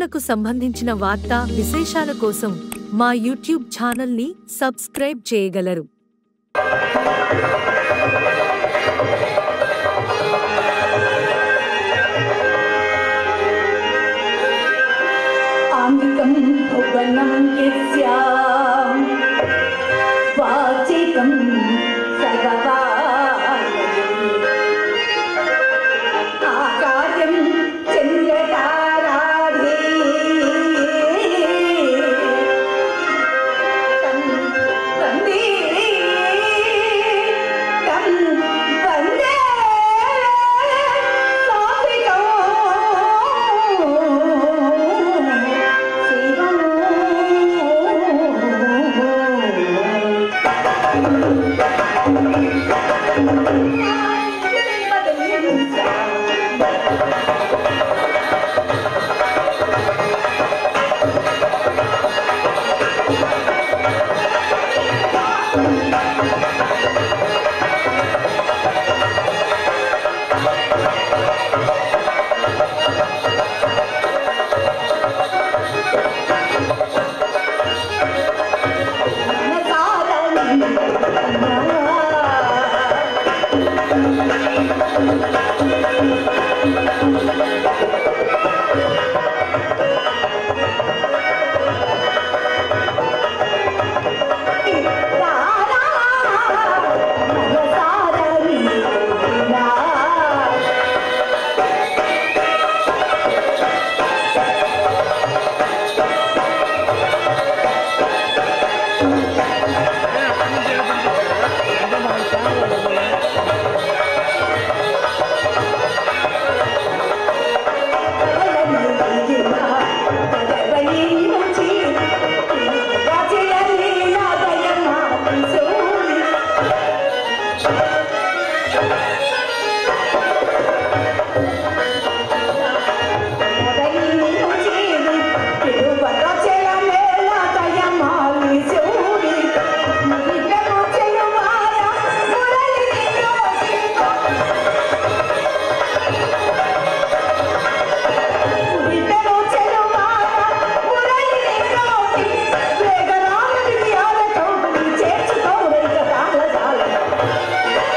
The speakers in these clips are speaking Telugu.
తిరుమలకు సంబంధించిన వార్తా విశేషాల కోసం మా యూట్యూబ్ ఛానల్ని సబ్స్క్రైబ్ చేయగలరు आङ्गिकं भुवनं यस्याम् वाचिकं सर्ववायम् आकार्यं चन्द्रताराभि तं वन्दे तं वन्दे చేర్చుకోవడం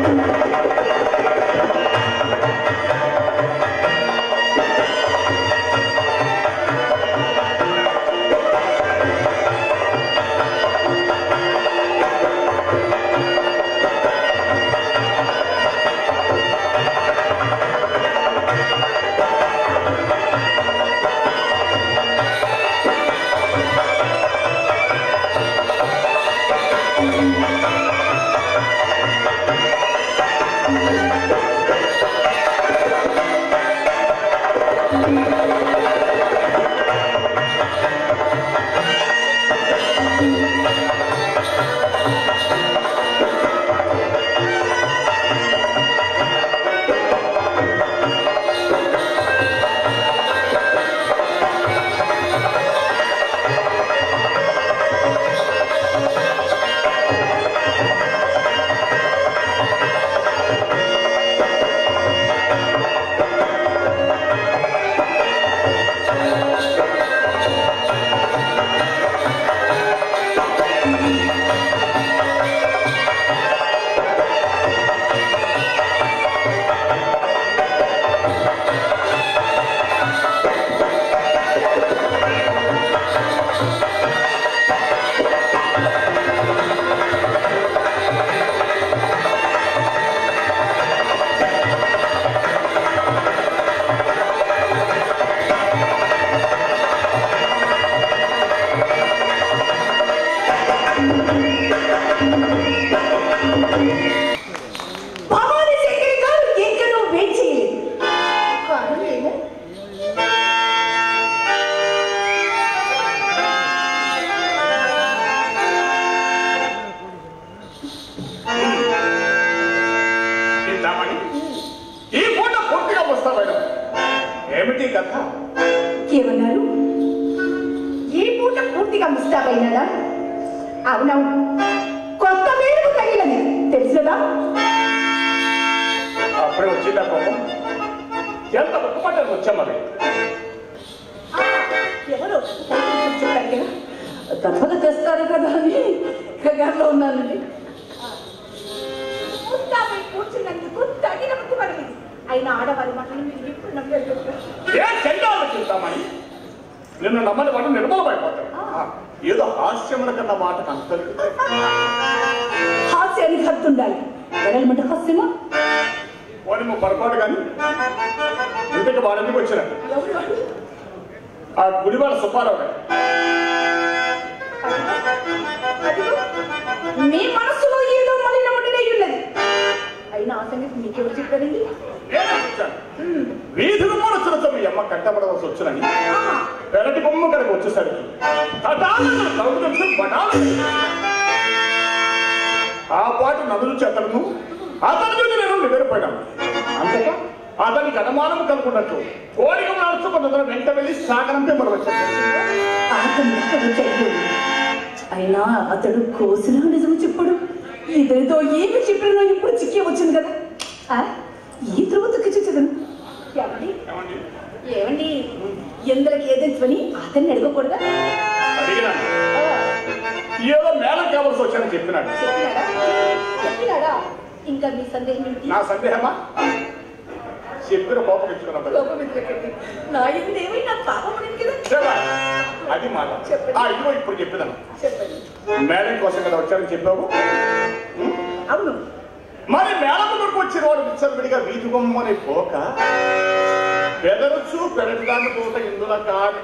భవానీ శంకరి గారు ఇంకనూ వెయిట్ చేయలేదు కారణం ఏమో చింతామణి ఈ పూట పూర్తిగా వస్తావైనా ఏమిటి కథ ఏమన్నారు ఈ పూట పూర్తిగా ముస్తాబైనదా అవునవును కొత్త వేడుకు తగిలని తెలుసుదా అప్పుడే వచ్చిందా కోపం ఎంత ముక్కుపడ్డది వచ్చామని ఎవరు చెప్పారు కదా తప్పక తెస్తారు కదా అని కంగారులో ఉన్నానండి ముస్తాబై కూర్చున్నందుకు తగిన ముక్కు పడింది అయినా ఆడవారి మాటలు మీరు ఇప్పుడు నమ్మలేదు ఏ చెండాలు చింతామణి నిన్ను నమ్మని వాడు నిర్మూలమైపోతాడు ఆ, ఏదో హాస్యముల కన్నా మాట అంత హాస్యానికి హద్దు ఉండాలి వెడల్మంటే హాస్యమా వాడి నువ్వు పొరపాటు కానీ ఇంతకు వాడెందుకు వచ్చినాడు ఎవరు వాడు? ఆ గుడివాడ సుబ్బారావు గారు అదిగో, మీ మనస్సులో ఏదో మలినముడినై ఉన్నది అయినా ఆ సంగతి మీకెవరు చెప్పారండి నేనే వచ్చాను వీధులు మూడొచ్చులతో మీ అమ్మ కట్టబడవలసి వచ్చునని ఆహా, పెరటి బొమ్మ కనుక వచ్చేసరికి తటాలను కౌగులించి బటాలు ఆ పాటు నదులు చెత్తలను అతని మీద నేను నిద్రపోయాను అంతటా అతనికి అనుమానం కలుగున్నట్టు కోరిక నడుచుకున్న వెంట వెళ్ళి సాగనంపే మనం వచ్చాను అతను ఎక్కడో చెయ్యడు అయినా అతడు కోసిన నిజం చెప్పడు ఇదేదో ఏమి చెప్పినో ఇప్పుడు చిక్కే వచ్చింది కదా ఆ, ఈ ధ్రువతకి చూచదను ఏమండి ఏమండి? ఏమండి ఎందరికి ఏదెంచుకొని అతన్ని అడగకూడదా అడిగినాను ఆ, ఏదో మేళం కావాల్సి వచ్చానని చెప్పినాడు చెప్పినాడా చెప్పినాడా ఇంకా మీ సందేహం ఏమిటి నా సందేహమా చెప్పిన కోపం ఇచ్చుకున్నప్పుడు కోపం ఎందుకండి? నా ఇందు ఏమైనా పాపం లేదు కదా చెప్పా. అది మాట చెప్పండి. ఆ ఇదిగో ఇప్పుడు చెప్పినాను చెప్పండి మేళం కోసం కదా వచ్చానని చెప్పావు ఉం? అవును మరి మేళం వరకు వచ్చిన వాడు విచ్చలవిడిగా వీధి బొమ్మని పోక పెదరచ్చు పెరటిదాన్ని పోత ఇందులో కాదు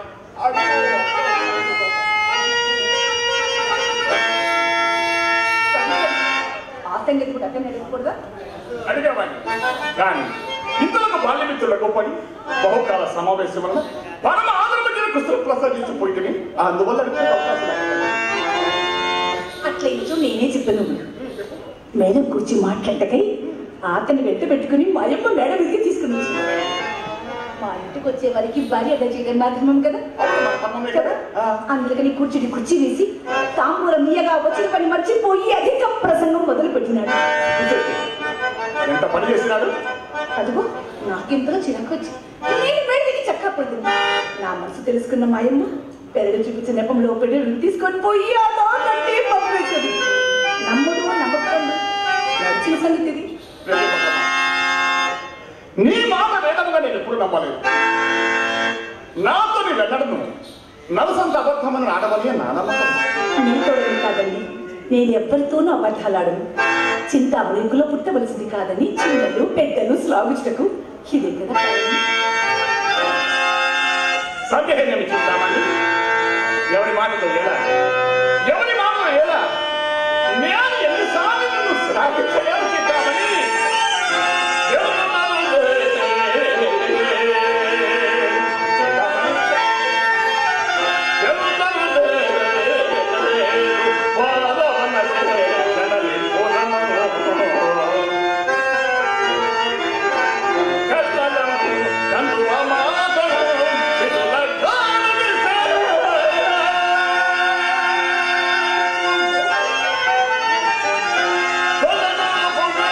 ఆ సంగతి కూడా అతన్ని అడగకూడదా అడిగేవాడిని కానీ ఇంతలో బాల్యమిత్రులకు పడి బహుకాల సమావేశం వలన పరమ ఆదరణ కుస్తలు ప్రసాదించిపోయింది అందువల్ల అడిగే అవకాశం లేకుండా. అట్లా ఇంట్లో నేనే చెప్పాను మేడం కూర్చి మాట్లాడకై అతన్ని వెంట పెట్టుకుని మా అమ్మ మేడం ఇంటికి తీసుకుని వచ్చింది. మా ఇంటికి వచ్చే వారికి భార్య అదే చేయడం మాధ్యమం కదా అవును, మన పనుంది కదా ఆ. అందుకని కూర్చుని కుర్చీ వేసి తాంబూలం మీయగా వచ్చిన పని మర్చిపోయి అధిక ప్రసంగం మొదలు పెట్టినాడు ఇదే. ఎంత పని చేసినాడు అదిగో నాకింతలో చిరాకు వచ్చి నేను బయటికి చక్కపోతుంది నా మనసు తెలుసుకున్న మాయమ్మ పెరడు చూపించిన నెపంలో పెరడు తీసుకొని పోయి ఆ దానంటే పంపేస్తుంది నమ్ముడు నమ్మకం నడిచిన సంగతి ఇది ప్రతిపదమా? నీ మాట వేదముగా నేను ఎప్పుడు నమ్మలేదు నాతో నీ వెళ్ళడము నరసంత అబద్ధమని ఆడమని నా నమ్మకం నీతో కాదండి నేను ఎవ్వరితోనూ అబద్ధాలాడను చింతామణి కుల పుట్టవలసింది కాదని చిన్నలు పెద్దలు శ్లాఘించటకు ఇదే కదా కారణం. సందేహం చూద్దామని ఎవరి మాటతో ఎలా ఎవరి మాటతో ఎలా నేను ఎన్నిసార్లు నిన్ను శ్లాఘించలేను చిద్దామని Oh,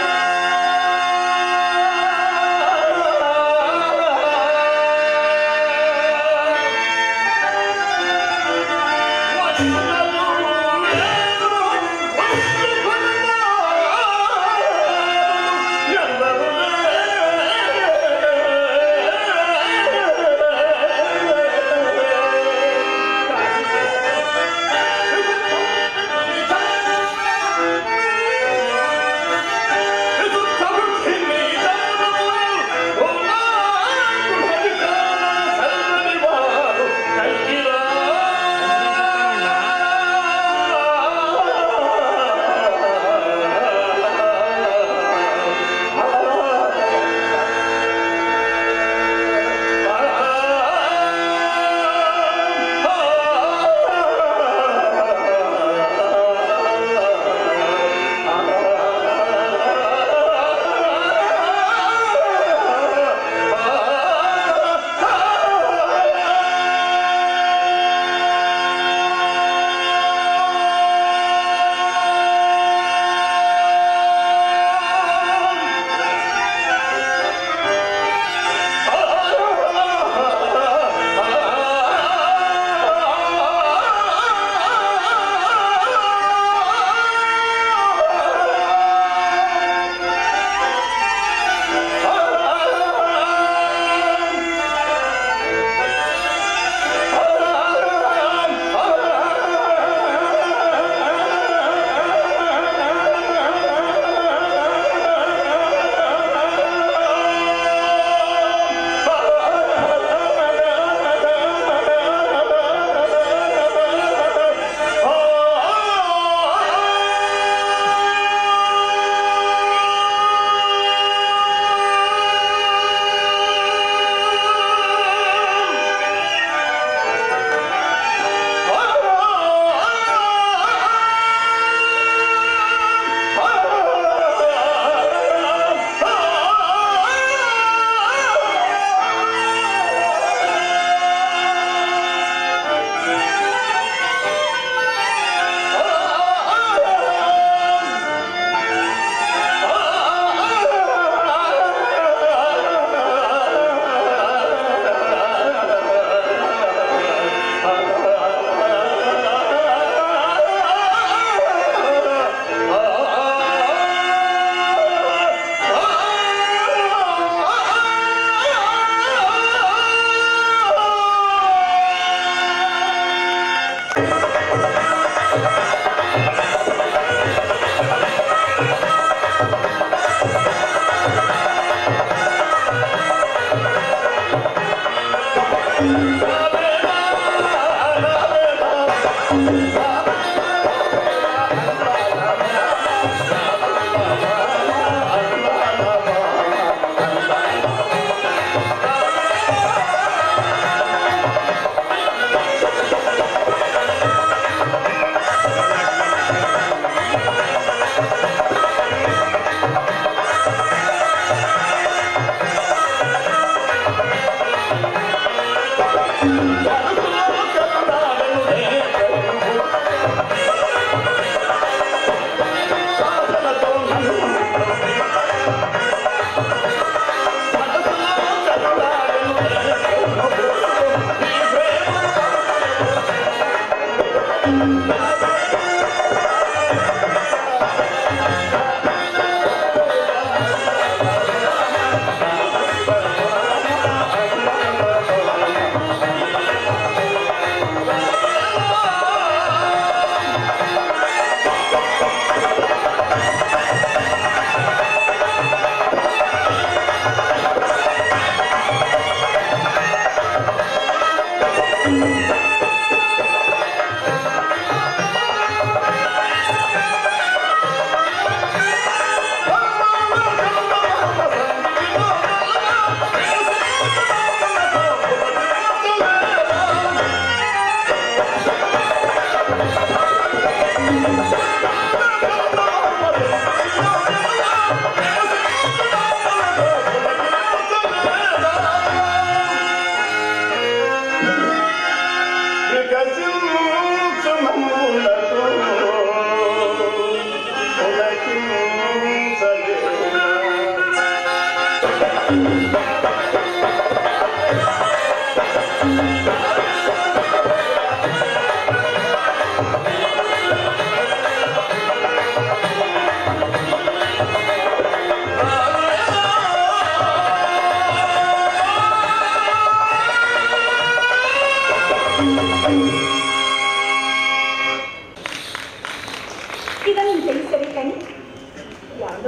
ఇవన్నీ తెలిసరే కానీ యాదో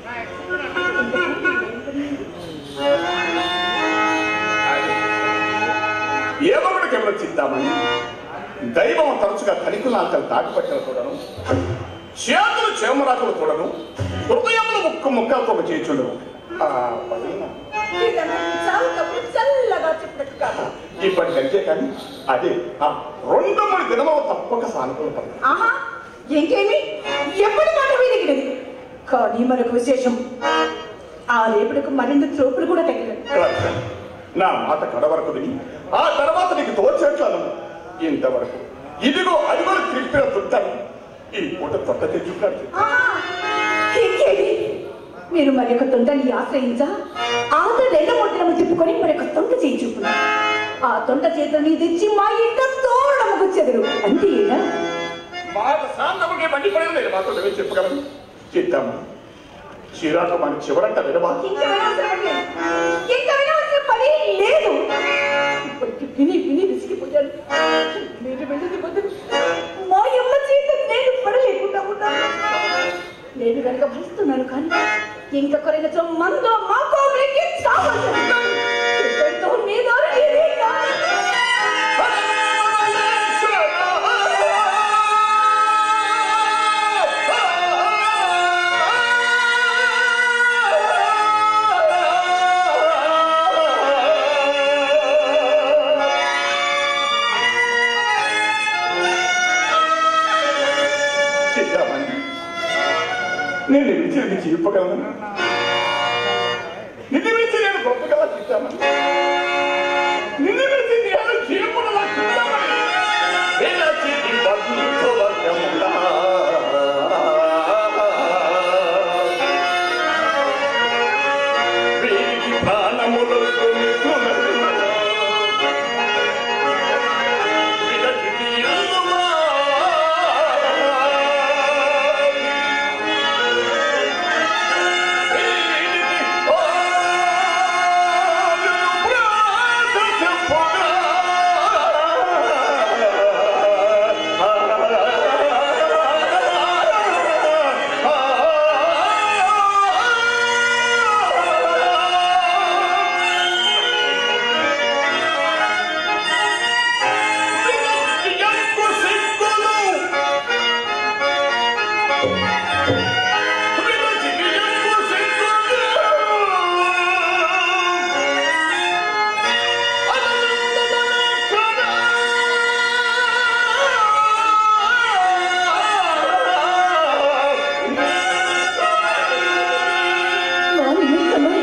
ఏమొకటి ఎవరు చిత్తామని దైవం తరచుగా తనికులాంకలు దాటిపట్టిన చూడను చేతులు చేమరాకులు చూడను హృదయములు ముక్కు ముక్కలతో చేచుండను ఆ పైన చాలా కబుర్లు చల్లగా చెప్పినట్టు కాదు ఇప్పటి కంటే కానీ అదే ఆ రెండు మూడు దినములు తప్పక సానుకూలత ఆహా ఇంకేమి ఎప్పటి మాట వీరిగినది కానీ మనకు విశేషం ఆ రేపుడుకు మరిన్ని త్రోపులు కూడా తగిలేదు నా మాట కడ వరకు విని ఆ తర్వాత నీకు తోచేట్లను ఇంతవరకు ఇదిగో అదిగో తిప్పిన తుట్టాను ఈ పూట తొట్ట తెచ్చుకున్నాడు ఆహా, ఇంకేమి మీరు మరొక తొండని ఆశ్రయించా ఆ తొండ ముట్టనము తిప్పుకొని మరొక తొండ చేయి చూపున్నారు ఆ తొండ చేతులని తెచ్చి మా ఇంట తోరణముకు చెదరు అంతేనా మాట శాంతముకే మండిపోయిన నేను మాత్రం ఏమి చెప్పగలను చిత్తాము చిరాకు మన చివరంట వినవా ఇంకా వినవసరం లేదు. ఇంకా వినవలసిన పని లేదు ఇప్పటికి విని విని విసిగిపోయాను మీరు వెళ్ళింది బదులు మా అమ్మ చేత నేను పడలేకుండా ఉన్నాను నేను కనుక భరిస్తున్నాను కానీ ఇంకా కొరైనచో మందో మాకో మీకు చావాల్సింది ఎంతో మీ దారి ఇదే కాదు. చిత్తామని నేను విడిచి నీకు చెప్పగలను నిన్ను విడిచి నేను గొప్పగల చిత్తామని నిన్ను విడిచి నేను చెప్పగల చిత్తామని విడచి నీ బంధుత్వవర్గములా. వీరికి ప్రాణములకు మిత్రులను విడచి తీరుమా. నా నిమిత్తమై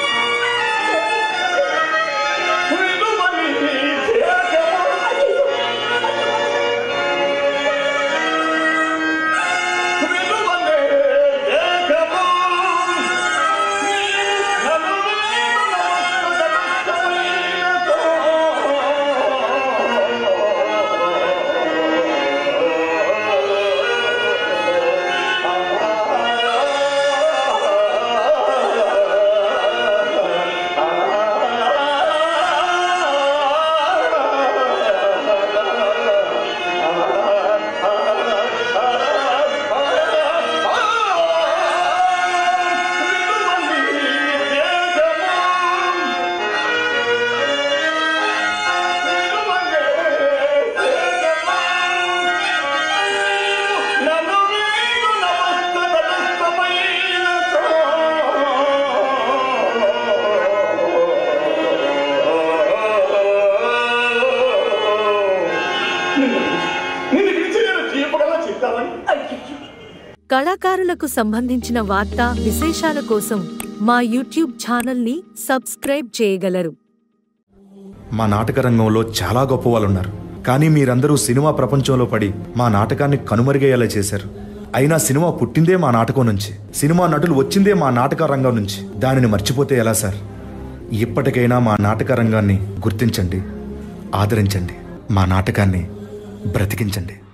నిన్ను పిలిచి నేను చెప్పగల చిత్తామని అయ్యయ్యో కళాకారులకు సంబంధించిన వార్తా విశేషాల కోసం మా యూట్యూబ్ ఛానల్ని సబ్స్క్రైబ్ చేయగలరు మా నాటక రంగంలో చాలా గొప్ప వాళ్ళు ఉన్నారు కానీ మీరందరూ సినిమా ప్రపంచంలో పడి మా నాటకాన్ని కనుమరుగయ్యేలా చేశారు అయినా సినిమా పుట్టిందే మా నాటకం నుంచి సినిమా నటులు వచ్చిందే మా నాటక రంగం నుంచి దానిని మర్చిపోతే ఎలా సార్ ఇప్పటికైనా మా నాటక రంగాన్ని గుర్తించండి ఆదరించండి మా నాటకాన్ని బ్రతికించండి